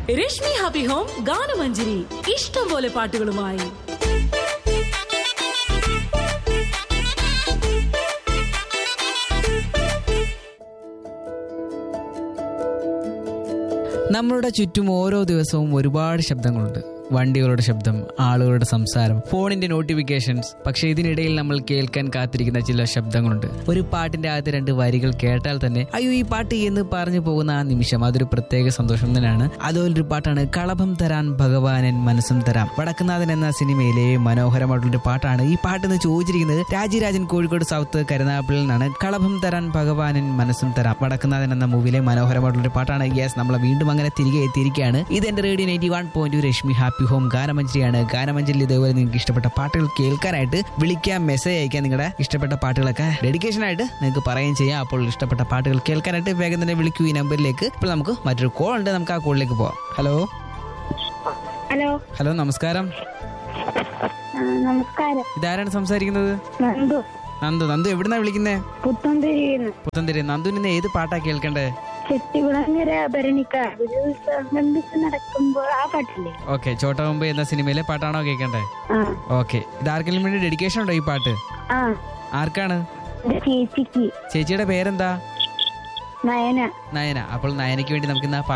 Rashmi happy home ഗാനമഞ്ജരി ഇഷ്ടം പോലെ പാട്ടുകളുമായി നമ്മളുടെ ചുറ്റും ഓരോ ദിവസവും ഒരുപാട് ശബ്ദങ്ങളുണ്ട് വണ്ടികളുടെ ശബ്ദം ആളുകളുടെ സംസാരം ഫോണിന്റെ നോട്ടിഫിക്കേഷൻസ് പക്ഷെ ഇതിനിടയിൽ നമ്മൾ കേൾക്കാൻ കാത്തിരിക്കുന്ന ചില ശബ്ദങ്ങളുണ്ട് ഒരു പാട്ടിന്റെ ആദ്യത്തെ രണ്ട് വരികൾ കേട്ടാൽ തന്നെ അയ്യോ ഈ പാട്ട് എന്ന് പറഞ്ഞു പോകുന്ന ആ നിമിഷം അതൊരു പ്രത്യേക സന്തോഷം തന്നെയാണ് അതുപോലൊരു പാട്ടാണ് കളഭം തരാൻ ഭഗവാനൻ മനസ്സും തരാം വടക്കുനാഥൻ എന്ന സിനിമയിലെ മനോഹരമായിട്ടുള്ളൊരു പാട്ടാണ് ഈ പാട്ട് എന്ന് ചോദിച്ചിരിക്കുന്നത് രാജിരാജൻ കോഴിക്കോട് സൗത്ത് കരുനാപ്പിളിൽ നിന്നാണ് കളഭം തരാൻ ഭഗവാനൻ മനസ്സും തരാം വടക്കുനാഥൻ എന്ന മൂവിയിലെ മനോഹരമായിട്ടുള്ളൊരു പാട്ടാണ് യെസ് നമ്മളെ വീണ്ടും അങ്ങനെ തിരികെ എത്തിയിരിക്കുകയാണ് ഇത് എന്റെ radio ninety one point Rashmi happy home ഗാനമഞ്ജരിയാണ് ഗാനമഞ്ജരിയിൽ ഇതേപോലെ നിങ്ങൾക്ക് ഇഷ്ടപ്പെട്ട പാട്ടുകൾ കേൾക്കാനായിട്ട് വിളിക്കാം മെസ്സേജ് അയക്കാം നിങ്ങളുടെ ഇഷ്ടപ്പെട്ട പാട്ടുകളൊക്കെ ഡെഡിക്കേഷൻ ആയിട്ട് നിങ്ങൾക്ക് പറയുകയും ചെയ്യാം അപ്പോൾ ഇഷ്ടപ്പെട്ട പാട്ടുകൾ കേൾക്കാനായിട്ട് വേഗം തന്നെ വിളിക്കൂ ഈ നമ്പറിലേക്ക് ഇപ്പോൾ നമുക്ക് മറ്റൊരു കോൾ ഉണ്ട് നമുക്ക് ആ കോളിലേക്ക് പോവാം ഹലോ ഹലോ ഹലോ നമസ്കാരം ആ, നമസ്കാരം ഇതാരാണ് സംസാരിക്കുന്നത് നന്ദു നന്ദു നന്ദു എവിടുന്നാ വിളിക്കുന്നേ പുത്തൻതിരിയുന്നു പുത്തന്തിരി നന്ദുവിന് ഇന്ന് ഏത് പാട്ടാ കേൾക്കണ്ടേ ചെട്ടികുളങ്ങര ഭരണിക്കാട് ഒരു സംബന്ധിച്ച് നടക്കുമ്പോൾ ആ പാട്ടില്ലേ ഓക്കെ ചോട്ടമുമ്പ് എന്ന സിനിമയിലെ പാട്ടാണോ കേൾക്കണ്ടേ ആ ഓക്കെ ഇത് ആർക്കെങ്കിലും വേണ്ടി ഡെഡിക്കേഷൻ ഉണ്ടോ ഈ പാട്ട് ആ ആർക്കാണ് എന്റെ ചേച്ചിക്ക് ചേച്ചിയുടെ പേരെന്താ നയന നയന അപ്പോൾ നയനയ്ക്ക് വേണ്ടി നമുക്ക് ഇന്ന് ആ